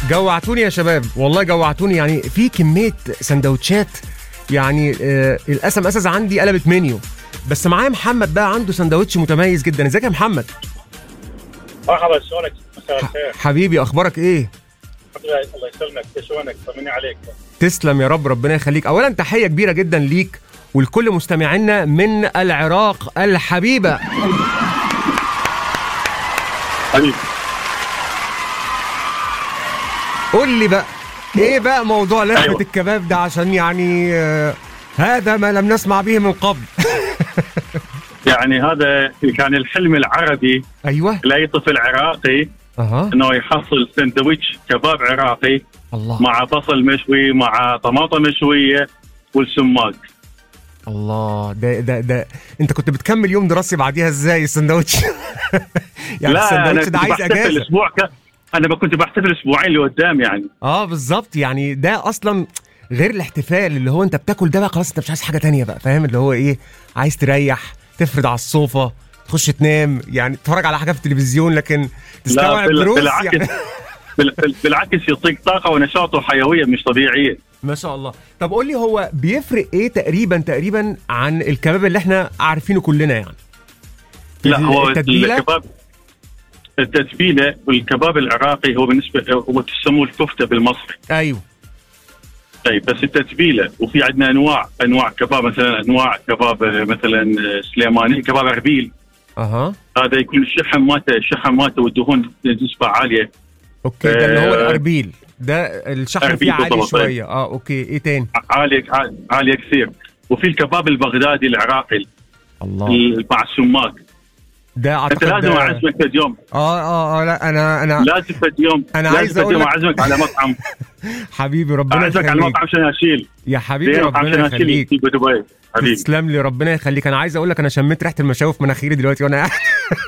جوعتوني يا شباب والله جوعتوني يعني في كميه سندوتشات يعني آه الاس ام اس عندي قلبت منيو بس معايا محمد بقى عنده سندوتش متميز جدا ازيك يا محمد مرحبا شلونك مساء الخير حبيبي اخبارك ايه الحمد لله الله يسلمك شلونك طمني عليك تسلم يا رب ربنا يخليك اولا تحيه كبيره جدا ليك ولكل مستمعينا من العراق الحبيبه حبيبي قول لي بقى ايه بقى موضوع لحمه أيوة. الكباب ده عشان يعني آه هذا ما لم نسمع به من قبل يعني هذا كان الحلم العربي ايوه لاي طفل عراقي اها انه يحصل سندويتش كباب عراقي الله مع بصل مشوي مع طماطم مشويه والسماق الله ده ده ده انت كنت بتكمل يوم دراسي بعديها ازاي السندوتش يعني لا انا السندوتش كنت ده عايز بحتفل اجازه اسبوع ك... انا كنت بحتفل اسبوعين لقدام يعني اه بالظبط يعني ده اصلا غير الاحتفال اللي هو انت بتاكل ده بقى خلاص انت مش عايز حاجه تانية بقى فاهم اللي هو ايه عايز تريح تفرد على الصوفه تخش تنام يعني تتفرج على حاجه في التلفزيون لكن تستوعب بال- دروس بالعكس يعني بال- بال- بالعكس يعطيك طاقه ونشاط وحيويه مش طبيعيه ما شاء الله طب قول لي هو بيفرق ايه تقريبا تقريبا عن الكباب اللي احنا عارفينه كلنا يعني لا هو التتبيلة؟ الكباب التتبيله والكباب العراقي هو بالنسبه هو تسموه الكفته بالمصري ايوه طيب بس التتبيله وفي عندنا انواع انواع كباب مثلا انواع كباب آه، مثلا آه، سليماني كباب اربيل اها هذا يكون الشحم مالته الشحم مالته والدهون نسبه عاليه اوكي ده اللي هو آه، الاربيل ده الشحم أربيل فيه عالي بالضبط. شويه اه اوكي ايه تاني عاليه عاليه كثير وفي الكباب البغدادي العراقي الله مع السماق ده انت اعتقد لازم ده- اعزمك فد يوم اه اه اه لا انا انا لازم فد يوم أنا لازم عايز فد أقول يوم لك- اعزمك على مطعم حبيبي ربنا اعزمك على يخليك مطعم شناشيل يا حبيبي زين مطعم ربنا شناشيل يخليك في دبي حبيبي تسلم لي ربنا يخليك انا عايز اقول لك انا شميت ريحه المشاوي في مناخيري دلوقتي وانا قاعد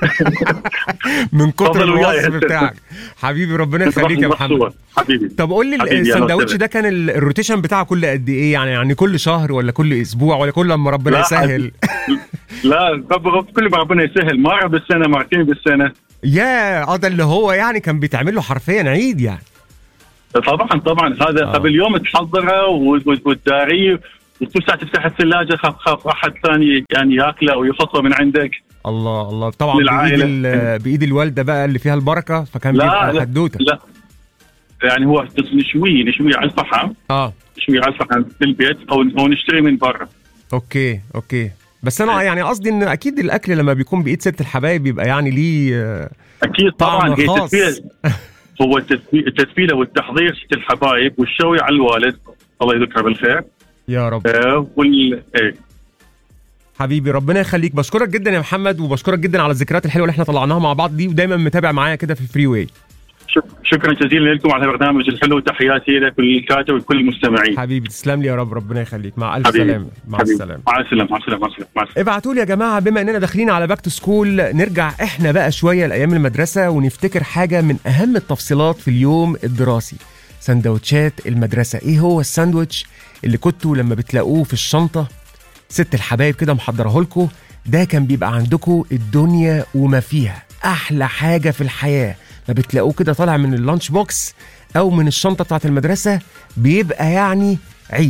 من كتر تفضل وياي الوصف هسه. بتاعك حبيبي ربنا يخليك يا محمد محمد حبيبي طب قول لي حبيبي، أهلا السندوتش وسهلا. ده كان ال- الروتيشن بتاعه كل قد ايه يعني يعني كل شهر ولا كل اسبوع ولا كل لما ربنا لا، يسهل لا رب- كل ما ربنا يسهل مره بالسنه مرتين بالسنه يا اه ده اللي هو يعني كان بيتعمل له حرفيا عيد يعني طبعا طبعا هذا آه. قبل يوم تحضره وت- وتداريه وكل ساعه تفتح الثلاجه خاف خاف احد ثاني يعني ياكله او يخطفه من عندك الله الله طبعا بايد للعائلة. ال- بايد الوالده بقى اللي فيها البركه فكان لا بيبقى لا حدوته لا يعني هو نشويه نشويه على الفحم اه نشويه على الفحم في البيت او او نشتري من برا اوكي اوكي بس انا يعني قصدي ان اكيد الاكل لما بيكون بايد ست الحبايب بيبقى يعني ليه آه، اكيد طبعا طعم هي خاص. تتبيله هو التتبي- التتبيله والتحضير ست الحبايب والشوي على الوالد الله يذكره بالخير يا رب آه، وال إيه. حبيبي ربنا يخليك بشكرك جدا يا محمد وبشكرك جدا على الذكريات الحلوه اللي احنا طلعناها مع بعض دي ودايما متابع معايا كده في الفري واي شك- شكرا جزيلا لكم على البرنامج الحلو وتحياتي لكل الكاتب وكل المستمعين حبيبي تسلم لي يا رب ربنا يخليك مع الف حبيبي. سلامه مع حبيبي. السلامه مع السلامه مع السلامه مع السلامه مع السلامه ابعتوا لي يا جماعه بما اننا داخلين على باك تو سكول نرجع احنا بقى شويه لايام المدرسه ونفتكر حاجه من اهم التفصيلات في اليوم الدراسي سندوتشات المدرسه ايه هو الساندوتش اللي كنتوا لما بتلاقوه في الشنطه ست الحبايب كده محضره لكم ده كان بيبقى عندكم الدنيا وما فيها احلى حاجه في الحياه ما بتلاقوه كده طالع من اللانش بوكس او من الشنطه بتاعت المدرسه بيبقى يعني عيد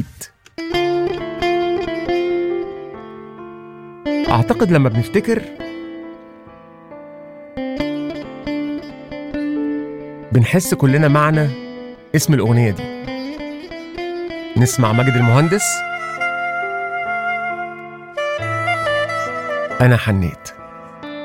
اعتقد لما بنفتكر بنحس كلنا معنى اسم الاغنيه دي نسمع ماجد المهندس انا حنيت